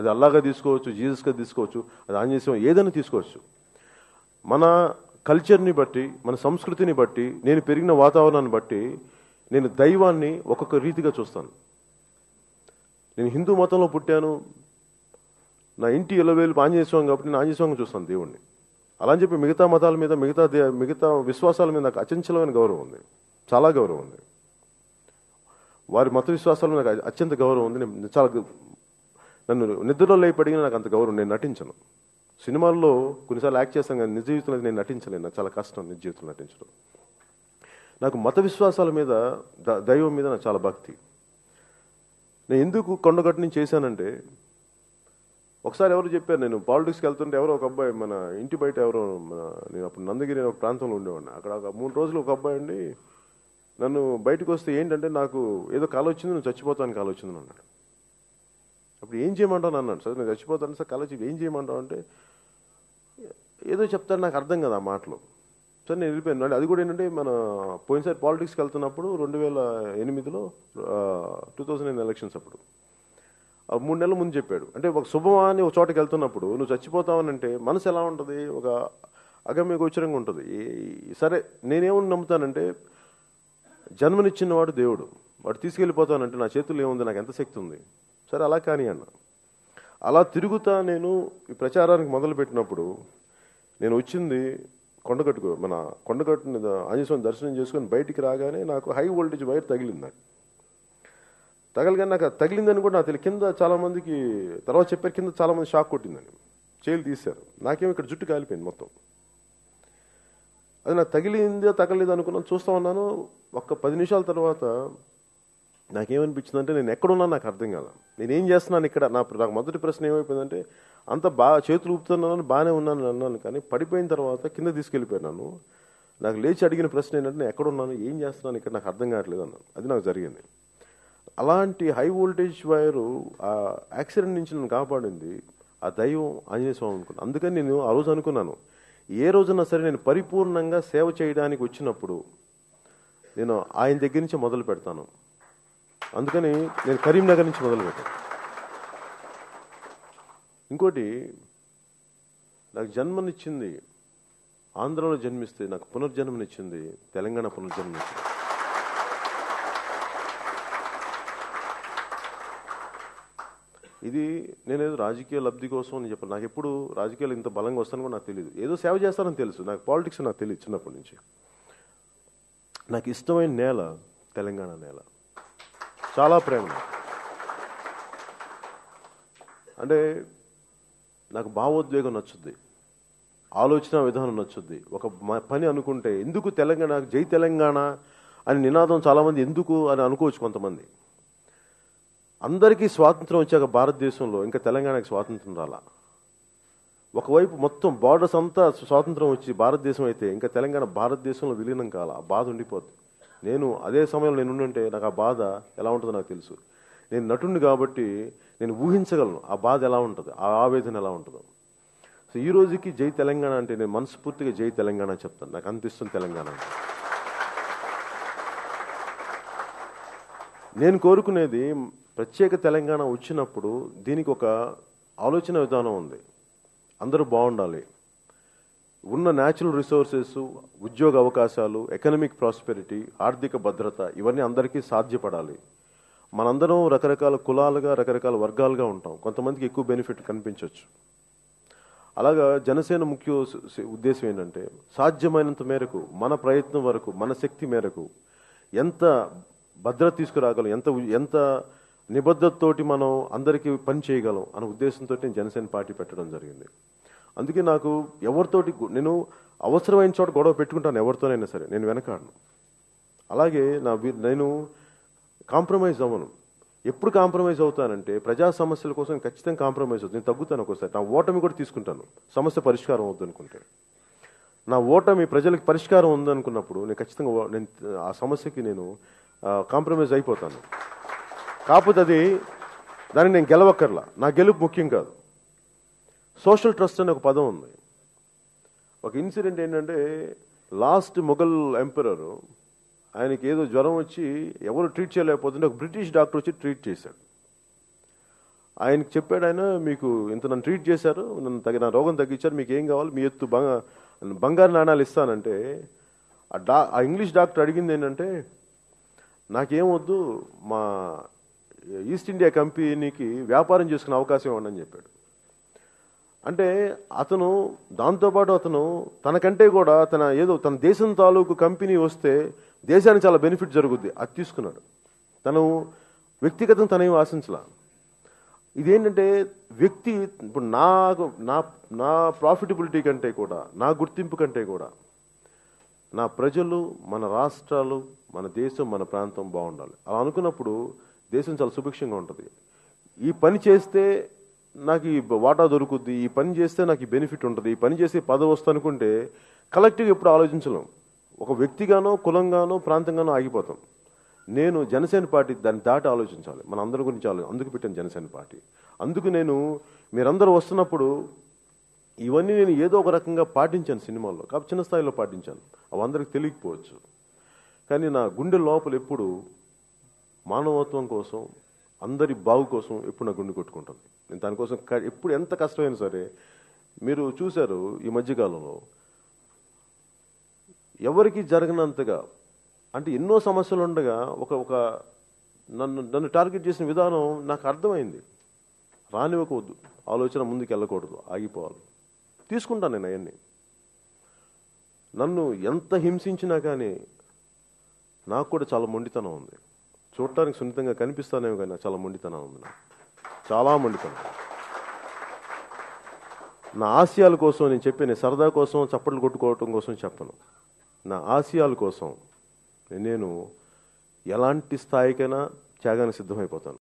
అది అల్లాగా తీసుకోవచ్చు జీసస్గా తీసుకోవచ్చు అది ఆంజనేయ స్వామి ఏదైనా తీసుకోవచ్చు మన కల్చర్ని బట్టి మన సంస్కృతిని బట్టి నేను పెరిగిన వాతావరణాన్ని బట్టి నేను దైవాన్ని ఒక్కొక్క రీతిగా చూస్తాను నేను హిందూ మతంలో పుట్టాను నా ఇంటి ఎలవేలు ఆంజనేయ స్వామి కాబట్టి నేను ఆంజనేయ స్వామిని చూస్తాను దేవుణ్ణి అలా అని చెప్పి మిగతా మతాల మీద మిగతా దే- మిగతా విశ్వాసాల మీద నాకు అచంచలమైన గౌరవం ఉంది చాలా గౌరవం ఉంది వారి మత విశ్వాసాల మీద నాకు అత్యంత గౌరవం ఉంది నేను చాలా గ- నన్ను నిద్రలో లేపి అడిగినా నాకు అంత గౌరవం నేను నటించను సినిమాల్లో కొన్నిసార్లు యాక్ట్ చేస్తాను కానీ నిజ జీవితంలో నేను నటించలేను నాకు చాలా కష్టం నిజ జీవితంలో నటించడం నాకు మత విశ్వాసాల మీద ద- దైవం మీద నాకు చాలా భక్తి నేను ఎందుకు కొండగట్టు నుంచి చేశానంటే ఒకసారి ఎవరు చెప్పారు నేను పాలిటిక్స్కి వెళ్తుంటే ఎవరో ఒక అబ్బాయి మన ఇంటి బయట ఎవరో మన నేను అప్పుడు నందగిరి అనే ఒక ప్రాంతంలో ఉండేవాడిని అక్కడ ఒక మూడు రోజులు ఒక అబ్బాయి అండి నన్ను బయటకు వస్తే ఏంటంటే నాకు ఏదో కాలు వచ్చింది నువ్వు చచ్చిపోతాను కాలు వచ్చిందని అన్నాడు అప్పుడు ఏం చేయమంటావు అన్నాడు సార్ నేను చచ్చిపోతాను సార్ కాలు వచ్చి ఏం చేయమంటావు అంటే ఏదో చెప్తాడు నాకు అర్థం కదా ఆ మాటలు సరే నేను వెళ్ళిపోయాను అంటే అది కూడా ఏంటంటే మన పోయినసారి పాలిటిక్స్కి వెళ్తున్నప్పుడు రెండు వేల ఎనిమిదిలో టూ థౌజండ్ నైన్ ఎలక్షన్స్ అప్పుడు ఆ మూడు నెలల ముందు చెప్పాడు అంటే ఒక శుభమా అని ఒక చోటకి వెళ్తున్నప్పుడు నువ్వు చచ్చిపోతావని అంటే మనసు ఎలా ఉంటుంది ఒక అగమ్య గోచరంగా ఉంటుంది ఈ- సరే నేనేమని నమ్ముతానంటే జన్మనిచ్చిన వాడు దేవుడు వాడు తీసుకెళ్ళిపోతానంటే నా చేతుల్లో ఏముంది నాకు ఎంత శక్తి ఉంది సరే అలా కానీ అన్న అలా తిరుగుతా నేను ఈ ప్రచారానికి మొదలు పెట్టినప్పుడు నేను వచ్చింది కొండగట్టుకు మన కొండగట్టు మీద ఆంజనేయ స్వామి దర్శనం చేసుకొని బయటికి రాగానే నాకు హై వోల్టేజ్ వైర్ తగిలింది నాకు తగలగానే నాకు అది తగిలిందని కూడా నాకు తెలియదు కింద చాలా మందికి తర్వాత చెప్పారు కింద చాలా మంది షాక్ కొట్టిందని చేలు తీశారు నాకేమో ఇక్కడ జుట్టు కాలిపోయింది మొత్తం అది నాకు తగిలిందో తగలేదు అనుకున్నాను చూస్తా ఉన్నాను ఒక్క పది నిమిషాల తర్వాత నాకేమనిపించింది అంటే నేను ఎక్కడున్నా నాకు అర్థం కాల నేను ఏం చేస్తున్నాను ఇక్కడ నా నాకు మొదటి ప్రశ్న ఏమైపోయిందంటే అంత బాగా చేతులు ఊపుతున్నాను బాగానే ఉన్నాను అన్నాను కానీ పడిపోయిన తర్వాత కింద తీసుకెళ్ళిపోయినాను నాకు లేచి అడిగిన ప్రశ్న ఏంటంటే నేను ఎక్కడున్నాను ఏం చేస్తున్నాను ఇక్కడ నాకు అర్థం కావట్లేదు అన్నాను అది నాకు జరిగింది అలాంటి హై వోల్టేజ్ వైరు ఆ యాక్సిడెంట్ నుంచి నన్ను కాపాడింది ఆ దైవం ఆంజనేయ స్వామి అనుకున్నాను అందుకని నేను ఆ రోజు అనుకున్నాను ఏ రోజున సరే నేను పరిపూర్ణంగా సేవ చేయడానికి వచ్చినప్పుడు నేను ఆయన దగ్గర నుంచి మొదలు పెడతాను అందుకని నేను కరీంనగర్ నుంచి మొదలు పెట్టాను ఇంకోటి నాకు జన్మనిచ్చింది ఆంధ్రలో జన్మిస్తే నాకు పునర్జన్మనిచ్చింది తెలంగాణ పునర్జన్మనిచ్చింది ఇది నేనేదో రాజకీయ లబ్ధి కోసం అని చెప్పాను నాకు ఎప్పుడు రాజకీయాలు ఇంత బలంగా వస్తాను కూడా నాకు తెలియదు ఏదో సేవ చేస్తానని తెలుసు నాకు పాలిటిక్స్ నాకు తెలియదు చిన్నప్పటి నుంచి నాకు ఇష్టమైన నేల తెలంగాణ నేల చాలా ప్రేమ నాకు. అంటే నాకు భావోద్వేగం నచ్చుద్ది ఆలోచన విధానం నచ్చుద్ది ఒక మ- పని అనుకుంటే ఎందుకు తెలంగాణ జై తెలంగాణ అని నినాదం చాలామంది ఎందుకు అని అనుకోవచ్చు కొంతమంది అందరికీ స్వాతంత్రం వచ్చాక భారతదేశంలో ఇంకా తెలంగాణకి స్వాతంత్రం రాలా ఒకవైపు మొత్తం బార్డర్స్ అంతా స్వాతంత్రం వచ్చి భారతదేశం అయితే ఇంకా తెలంగాణ భారతదేశంలో విలీనం కాల ఆ బాధ ఉండిపోద్ది నేను అదే సమయంలో నేను ఉండుంటే నాకు ఆ బాధ ఎలా ఉంటుందో నాకు తెలుసు నేను నటుడిని కాబట్టి నేను ఊహించగలను ఆ బాధ ఎలా ఉంటుంది ఆ ఆవేదన ఎలా ఉంటుందో సో ఈ రోజుకి జై తెలంగాణ అంటే నేను మనస్ఫూర్తిగా జై తెలంగాణ అని చెప్తాను నాకు అనిపిస్తుంది తెలంగాణ అంటే నేను కోరుకునేది ప్రత్యేక తెలంగాణ వచ్చినప్పుడు దీనికి ఒక ఆలోచన విధానం ఉంది అందరూ బాగుండాలి ఉన్న న్యాచురల్ రిసోర్సెస్ ఉద్యోగ అవకాశాలు ఎకనమిక్ ప్రాస్పెరిటీ ఆర్థిక భద్రత ఇవన్నీ అందరికీ సాధ్యపడాలి మనందరం రకరకాల కులాలుగా రకరకాల వర్గాలుగా ఉంటాం కొంతమందికి ఎక్కువ బెనిఫిట్ కనిపించవచ్చు అలాగా జనసేన ముఖ్య ఉస్- ఉస్- ఉద్దేశం ఏంటంటే సాధ్యమైనంత మేరకు మన ప్రయత్నం వరకు మన శక్తి మేరకు ఎంత భద్రత తీసుకురాగలం ఎంత ఉ- ఎంత నిబద్ధతతోటి మనం అందరికీ పని చేయగలం అనే ఉద్దేశంతో నేను జనసేన పార్టీ పెట్టడం జరిగింది అందుకే నాకు ఎవరితోటి గు- నేను అవసరమైన చోట గొడవ పెట్టుకుంటాను ఎవరితోనైనా సరే నేను వెనకాడను అలాగే నా వి- నేను కాంప్రమైజ్ అవ్వను ఎప్పుడు కాంప్రమైజ్ అవుతానంటే ప్రజా సమస్యల కోసం ఖచ్చితంగా కాంప్రమైజ్ అవుతుంది నేను తగ్గుతాను ఒక్కోసారి నా ఓటమి కూడా తీసుకుంటాను సమస్య పరిష్కారం అవుద్ది అనుకుంటే నా ఓటమి ప్రజలకు పరిష్కారం ఉందనుకున్నప్పుడు నేను ఖచ్చితంగా ఓ- నేను ఆ సమస్యకి నేను కాంప్రమైజ్ అయిపోతాను కాకపోతే అది దాన్ని నేను గెలవక్కర్లా నా గెలుపు ముఖ్యం కాదు సోషల్ ట్రస్ట్ అనే ఒక పదం ఉంది ఒక ఇన్సిడెంట్ ఏంటంటే లాస్ట్ మొఘల్ ఎంపరర్ ఆయనకి ఏదో జ్వరం వచ్చి ఎవరు ట్రీట్ చేయలేకపోతుంటే ఒక బ్రిటిష్ డాక్టర్ వచ్చి ట్రీట్ చేశాడు ఆయనకి చెప్పాడు ఆయన మీకు ఇంత నన్ను ట్రీట్ చేశారు నన్ను తగిన రోగం తగ్గించారు మీకు ఏం కావాలి మీ ఎత్తు బంగ బంగారు నాణాలు ఇస్తానంటే ఆ డా ఆ ఇంగ్లీష్ డాక్టర్ అడిగింది ఏంటంటే నాకేం వద్దు మా ఈస్ట్ ఇండియా కంపెనీకి వ్యాపారం చేసుకునే అవకాశం ఇవ్వండి అని చెప్పాడు అంటే అతను దాంతోపాటు అతను తనకంటే కూడా తన ఏదో తన దేశం తాలూకు కంపెనీ వస్తే దేశానికి చాలా బెనిఫిట్ జరుగుద్ది అది తీసుకున్నాడు తను వ్యక్తిగతం తనేం ఆశించలా ఇదేంటంటే వ్యక్తి ఇప్పుడు నాకు నా నా ప్రాఫిటబిలిటీ కంటే కూడా నా గుర్తింపు కంటే కూడా నా ప్రజలు మన రాష్ట్రాలు మన దేశం మన ప్రాంతం బాగుండాలి అలా అనుకున్నప్పుడు దేశం చాలా సుభిక్షంగా ఉంటుంది ఈ పని చేస్తే నాకు ఈ వాటా దొరుకుద్ది ఈ పని చేస్తే నాకు ఈ బెనిఫిట్ ఉంటుంది ఈ పని చేస్తే పదవి వస్తుంది అనుకుంటే కలెక్టివ్గా ఎప్పుడు ఆలోచించలేం ఒక వ్యక్తిగానో కులంగానో ప్రాంతంగానో ఆగిపోతాం నేను జనసేన పార్టీ దాన్ని దాటి ఆలోచించాలి మన అందరి గురించి ఆలో అందుకు పెట్టాను జనసేన పార్టీ అందుకు నేను మీరందరూ వస్తున్నప్పుడు ఇవన్నీ నేను ఏదో ఒక రకంగా పాటించాను సినిమాల్లో కాబట్టి చిన్న స్థాయిలో పాటించాను అవి అందరికి తెలియకపోవచ్చు కానీ నా గుండె లోపల ఎప్పుడు మానవత్వం కోసం అందరి బాగు కోసం ఎప్పుడు నా గుండె కొట్టుకుంటుంది నేను దానికోసం క- ఎప్పుడు ఎంత కష్టమైనా సరే మీరు చూశారు ఈ మధ్యకాలంలో ఎవరికి జరగనంతగా అంటే ఎన్నో సమస్యలు ఉండగా ఒక ఒక నన్ను నన్ను టార్గెట్ చేసిన విధానం నాకు అర్థమైంది రానివ్వకూడదు ఆలోచన ముందుకు వెళ్ళకూడదు ఆగిపోవాలి తీసుకుంటాను నేను అవన్నీ నన్ను ఎంత హింసించినా కానీ నాకు కూడా చాలా మొండితనం ఉంది చూడటానికి సున్నితంగా కనిపిస్తానేమో కానీ నాకు చాలా మొండితనం ఉంది నాకు చాలా మొండితనం నా ఆశయాల కోసం నేను చెప్పే నేను సరదా కోసం చప్పట్లు కొట్టుకోవటం కోసం చెప్పను నా ఆశయాల కోసం నేను ఎలాంటి స్థాయికైనా త్యాగానికి సిద్ధమైపోతాను